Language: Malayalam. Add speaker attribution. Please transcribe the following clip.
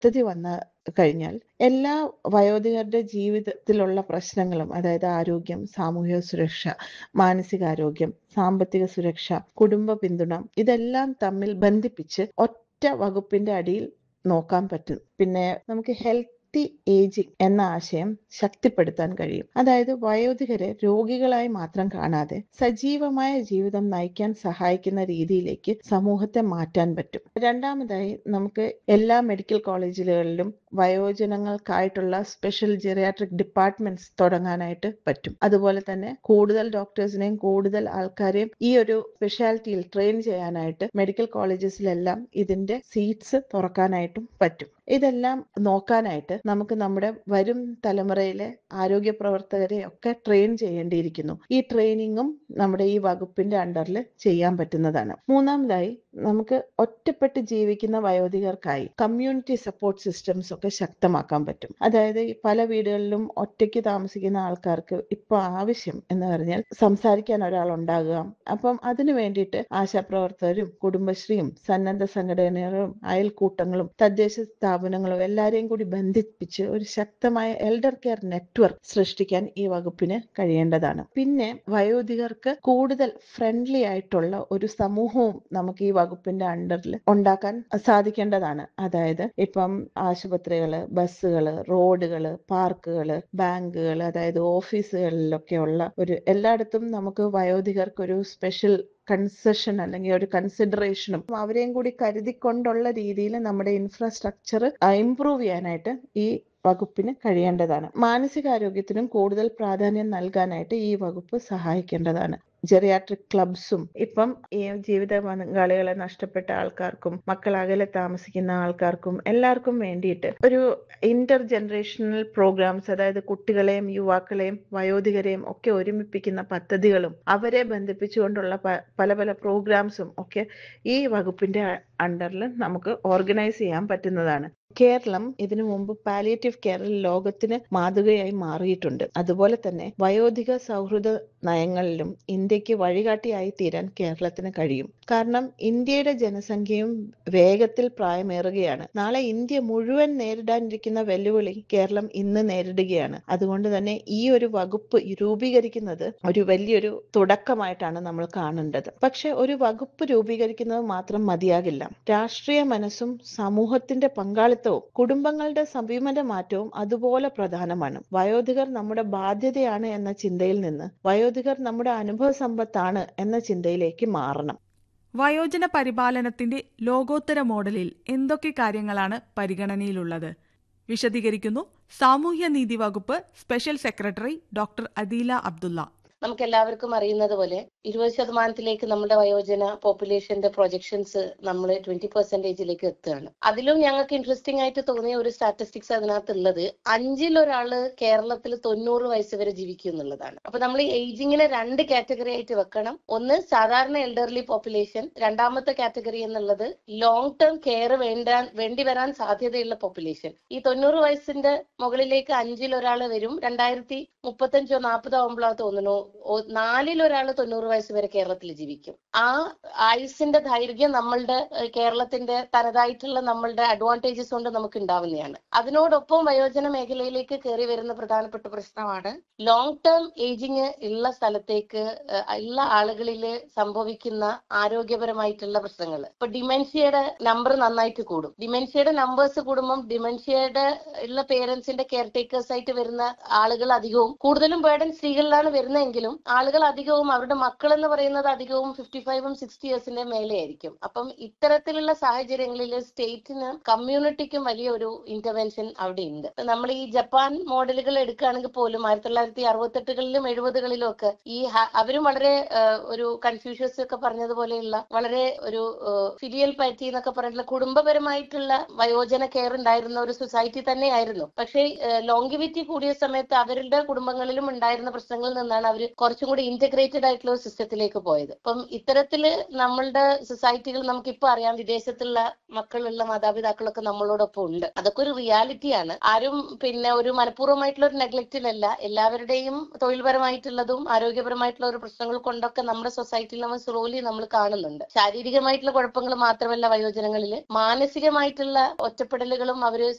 Speaker 1: പദ്ധതി വന്ന കഴിഞ്ഞാൽ എല്ലാ വയോധികരുടെ ജീവിതത്തിലുള്ള പ്രശ്നങ്ങളും അതായത് ആരോഗ്യം സാമൂഹിക സുരക്ഷ മാനസികാരോഗ്യം സാമ്പത്തിക സുരക്ഷ കുടുംബ പിന്തുണ ഇതെല്ലാം തമ്മിൽ ബന്ധിപ്പിച്ച് ഒറ്റ വകുപ്പിന്റെ അടിയിൽ നോക്കാൻ പറ്റും പിന്നെ നമുക്ക് ഹെൽത്തി ഏജിങ് എന്ന ആശയം ശക്തിപ്പെടുത്താൻ കഴിയും അതായത് വയോധികരെ രോഗികളായി മാത്രം കാണാതെ സജീവമായ ജീവിതം നയിക്കാൻ സഹായിക്കുന്ന രീതിയിലേക്ക് സമൂഹത്തെ മാറ്റാൻ പറ്റും രണ്ടാമതായി നമുക്ക് എല്ലാ മെഡിക്കൽ കോളേജുകളിലും വയോജനങ്ങൾക്കായിട്ടുള്ള സ്പെഷ്യൽ ജെറിയാട്രിക് ഡിപ്പാർട്ട്മെന്റ്സ് തുടങ്ങാനായിട്ട് പറ്റും അതുപോലെ തന്നെ കൂടുതൽ ഡോക്ടേഴ്സിനെയും കൂടുതൽ ആൾക്കാരെയും ഈ ഒരു സ്പെഷ്യാലിറ്റിയിൽ ട്രെയിൻ ചെയ്യാനായിട്ട് മെഡിക്കൽ കോളേജസിലെല്ലാം ഇതിന്റെ സീറ്റ്സ് തുറക്കാനായിട്ടും പറ്റും ഇതെല്ലാം നോക്കാനായിട്ട് നമുക്ക് നമ്മുടെ വരും തലമുറയിലെ ആരോഗ്യ പ്രവർത്തകരെ ഒക്കെ ട്രെയിൻ ചെയ്യേണ്ടിയിരിക്കുന്നു ഈ ട്രെയിനിങ്ങും നമ്മുടെ ഈ വകുപ്പിന്റെ അണ്ടറിൽ ചെയ്യാൻ പറ്റുന്നതാണ് മൂന്നാമതായി നമുക്ക് ഒറ്റപ്പെട്ട് ജീവിക്കുന്ന വയോധികർക്കായി കമ്മ്യൂണിറ്റി സപ്പോർട്ട് സിസ്റ്റംസ് ഒക്കെ ശക്തമാക്കാൻ പറ്റും അതായത് ഈ പല വീടുകളിലും ഒറ്റയ്ക്ക് താമസിക്കുന്ന ആൾക്കാർക്ക് ഇപ്പൊ ആവശ്യം എന്ന് പറഞ്ഞാൽ സംസാരിക്കാൻ ഒരാൾ ഉണ്ടാകുക അപ്പം അതിനു വേണ്ടിയിട്ട് ആശാപ്രവർത്തകരും കുടുംബശ്രീയും സന്നദ്ധ സംഘടനകളും അയൽക്കൂട്ടങ്ങളും തദ്ദേശ സ്ഥാപനങ്ങളും എല്ലാരെയും കൂടി ബന്ധിപ്പിച്ച് ഒരു ശക്തമായ എൽഡർ കെയർ നെറ്റ്വർക്ക് സൃഷ്ടിക്കാൻ ഈ വകുപ്പിന് കഴിയേണ്ടതാണ് പിന്നെ വയോധികർക്ക് കൂടുതൽ ഫ്രണ്ട്ലി ആയിട്ടുള്ള ഒരു സമൂഹവും നമുക്ക് ഈ വകുപ്പിന്റെ അണ്ടറിൽ ഉണ്ടാക്കാൻ സാധിക്കേണ്ടതാണ് അതായത് ഇപ്പം ആശുപത്രികള് ബസ്സുകള് റോഡുകള് പാർക്കുകള് ബാങ്കുകൾ അതായത് ഓഫീസുകളിലൊക്കെയുള്ള ഒരു എല്ലായിടത്തും നമുക്ക് വയോധികർക്ക് ഒരു സ്പെഷ്യൽ കൺസെഷൻ അല്ലെങ്കിൽ ഒരു കൺസിഡറേഷനും അവരെയും കൂടി കരുതിക്കൊണ്ടുള്ള രീതിയിൽ നമ്മുടെ ഇൻഫ്രാസ്ട്രക്ചർ ഇംപ്രൂവ് ചെയ്യാനായിട്ട് ഈ വകുപ്പിന് കഴിയേണ്ടതാണ് മാനസികാരോഗ്യത്തിനും കൂടുതൽ പ്രാധാന്യം നൽകാനായിട്ട് ഈ വകുപ്പ് സഹായിക്കേണ്ടതാണ് ജെറിയാട്രിക് ക്ലബ്സും ഇപ്പം ഈ ജീവിത പങ്കാളികളെ നഷ്ടപ്പെട്ട ആൾക്കാർക്കും മക്കൾ അകലെ താമസിക്കുന്ന ആൾക്കാർക്കും എല്ലാവർക്കും വേണ്ടിയിട്ട് ഒരു ഇന്റർ ജനറേഷണൽ പ്രോഗ്രാംസ് അതായത് കുട്ടികളെയും യുവാക്കളെയും വയോധികരെയും ഒക്കെ ഒരുമിപ്പിക്കുന്ന പദ്ധതികളും അവരെ ബന്ധിപ്പിച്ചുകൊണ്ടുള്ള പല പല പ്രോഗ്രാംസും ഒക്കെ ഈ വകുപ്പിന്റെ അണ്ടറിൽ നമുക്ക് ഓർഗനൈസ് ചെയ്യാൻ പറ്റുന്നതാണ് കേരളം ഇതിനു മുമ്പ് പാലിയേറ്റീവ് കെയറിൽ ലോകത്തിന് മാതൃകയായി മാറിയിട്ടുണ്ട് അതുപോലെ തന്നെ വയോധിക സൗഹൃദ നയങ്ങളിലും ഇന്ത്യക്ക് വഴികാട്ടിയായി തീരാൻ കേരളത്തിന് കഴിയും കാരണം ഇന്ത്യയുടെ ജനസംഖ്യയും വേഗത്തിൽ പ്രായമേറുകയാണ് നാളെ ഇന്ത്യ മുഴുവൻ നേരിടാനിരിക്കുന്ന വെല്ലുവിളി കേരളം ഇന്ന് നേരിടുകയാണ് അതുകൊണ്ട് തന്നെ ഈ ഒരു വകുപ്പ് രൂപീകരിക്കുന്നത് ഒരു വലിയൊരു തുടക്കമായിട്ടാണ് നമ്മൾ കാണേണ്ടത് പക്ഷെ ഒരു വകുപ്പ് രൂപീകരിക്കുന്നത് മാത്രം മതിയാകില്ല രാഷ്ട്രീയ മനസ്സും സമൂഹത്തിന്റെ പങ്കാളിത്തവും കുടുംബങ്ങളുടെ സമീപന മാറ്റവും അതുപോലെ പ്രധാനമാണ് വയോധികർ നമ്മുടെ ബാധ്യതയാണ് എന്ന ചിന്തയിൽ നിന്ന് വയോധികർ നമ്മുടെ അനുഭവ സമ്പത്താണ് എന്ന ചിന്തയിലേക്ക് മാറണം
Speaker 2: വയോജന പരിപാലനത്തിന്റെ ലോകോത്തര മോഡലിൽ എന്തൊക്കെ കാര്യങ്ങളാണ് പരിഗണനയിലുള്ളത് വിശദീകരിക്കുന്നു സാമൂഹ്യനീതി വകുപ്പ് special secretary doctor Adeela Abdulla
Speaker 3: നമുക്ക് എല്ലാവർക്കും അറിയുന്നത് പോലെ ഇരുപത് ശതമാനത്തിലേക്ക് നമ്മുടെ വയോജന പോപ്പുലേഷന്റെ പ്രൊജക്ഷൻസ് നമ്മൾ ട്വന്റി പെർസെന്റേജിലേക്ക് എത്തുകയാണ് അതിലും ഞങ്ങൾക്ക് ഇൻട്രസ്റ്റിംഗ് ആയിട്ട് തോന്നിയ ഒരു സ്റ്റാറ്റിസ്റ്റിക്സ് അതിനകത്ത് ഉള്ളത് അഞ്ചിൽ ഒരാള് കേരളത്തിൽ തൊണ്ണൂറ് വയസ്സ് വരെ ജീവിക്കും എന്നുള്ളതാണ് അപ്പൊ നമ്മൾ ഏജിങ്ങിനെ രണ്ട് കാറ്റഗറി ആയിട്ട് വെക്കണം ഒന്ന് സാധാരണ എൽഡർലി പോപ്പുലേഷൻ രണ്ടാമത്തെ കാറ്റഗറി എന്നുള്ളത് ലോങ് ടേം കെയർ വേണ്ട വേണ്ടി വരാൻ സാധ്യതയുള്ള പോപ്പുലേഷൻ ഈ തൊണ്ണൂറ് വയസ്സിന്റെ മുകളിലേക്ക് അഞ്ചിൽ ഒരാൾ വരും രണ്ടായിരത്തി മുപ്പത്തഞ്ചോ നാൽപ്പതോ ആകുമ്പോഴാണ് തോന്നുന്നു നാലിൽ ഒരാൾ തൊണ്ണൂറ് വയസ്സ് വരെ കേരളത്തിൽ ജീവിക്കും ആ ആയുസിന്റെ ദൈർഘ്യം നമ്മളുടെ കേരളത്തിന്റെ തനതായിട്ടുള്ള നമ്മളുടെ അഡ്വാൻറ്റേജസ് കൊണ്ട് നമുക്ക് ഉണ്ടാവുന്നതാണ് അതിനോടൊപ്പം വയോജന മേഖലയിലേക്ക് കയറി വരുന്ന പ്രധാനപ്പെട്ട പ്രശ്നമാണ് ലോങ് ടേം ഏജിങ് ഉള്ള സ്ഥലത്തേക്ക് ഉള്ള ആളുകളിൽ സംഭവിക്കുന്ന ആരോഗ്യപരമായിട്ടുള്ള പ്രശ്നങ്ങൾ ഇപ്പൊ ഡിമെൻഷ്യയുടെ നമ്പർ നന്നായിട്ട് കൂടും ഡിമെൻഷ്യയുടെ നമ്പേഴ്സ് കൂടുമ്പം ഡിമെൻഷ്യയുടെ ഉള്ള പേരൻസിന്റെ കെയർ ടേക്കേഴ്സ് ആയിട്ട് വരുന്ന ആളുകൾ അധികവും കൂടുതലും ബേർഡൻ സ്ത്രീകളിലാണ് വരുന്നതെങ്കിലും ആളുകൾ അധികവും അവരുടെ മക്കൾ എന്ന് പറയുന്നത് അധികവും ഫിഫ്റ്റി ഫൈവും സിക്സ്റ്റി ഇയേഴ്സിന്റെ മേലെയായിരിക്കും അപ്പം ഇത്തരത്തിലുള്ള സാഹചര്യങ്ങളിൽ സ്റ്റേറ്റിന് കമ്മ്യൂണിറ്റിക്കും വലിയ ഒരു ഇന്റർവെൻഷൻ അവിടെ ഉണ്ട് നമ്മൾ ഈ ജപ്പാൻ മോഡലുകൾ എടുക്കുകയാണെങ്കിൽ പോലും ആയിരത്തി തൊള്ളായിരത്തി അറുപത്തെട്ടുകളിലും എഴുപതുകളിലും ഒക്കെ ഈ അവരും വളരെ ഒരു കൺഫ്യൂഷ്യസ് ഒക്കെ പറഞ്ഞതുപോലെയുള്ള വളരെ ഒരു ഫിലിയൽ പാറ്റി എന്നൊക്കെ പറഞ്ഞിട്ടുള്ള കുടുംബപരമായിട്ടുള്ള വയോജന കെയർ ഉണ്ടായിരുന്ന ഒരു സൊസൈറ്റി തന്നെയായിരുന്നു പക്ഷേ ലോങ്കിവിറ്റി കൂടിയ സമയത്ത് അവരുടെ കുടുംബങ്ങളിലും ഉണ്ടായിരുന്ന പ്രശ്നങ്ങളിൽ നിന്നാണ് അവർ കുറച്ചും കൂടി ഇന്റഗ്രേറ്റഡ് ആയിട്ടുള്ള ഒരു സിസ്റ്റത്തിലേക്ക് പോയത് അപ്പം ഇത്തരത്തില് നമ്മളുടെ സൊസൈറ്റികൾ നമുക്കിപ്പോ അറിയാം വിദേശത്തുള്ള മക്കളുള്ള മാതാപിതാക്കളൊക്കെ നമ്മളോടൊപ്പം ഉണ്ട് അതൊക്കെ ഒരു റിയാലിറ്റിയാണ് ആരും പിന്നെ ഒരു മനഃപൂർവ്വമായിട്ടുള്ള ഒരു നെഗ്ലക്റ്റിലല്ല എല്ലാവരുടെയും തൊഴിൽപരമായിട്ടുള്ളതും ആരോഗ്യപരമായിട്ടുള്ള ഒരു പ്രശ്നങ്ങൾ കൊണ്ടൊക്കെ നമ്മുടെ സൊസൈറ്റിയിൽ നമ്മൾ സ്ലോലി നമ്മൾ കാണുന്നുണ്ട് ശാരീരികമായിട്ടുള്ള കുഴപ്പങ്ങൾ മാത്രമല്ല വയോജനങ്ങളിൽ മാനസികമായിട്ടുള്ള ഒറ്റപ്പെടലുകളും അവര്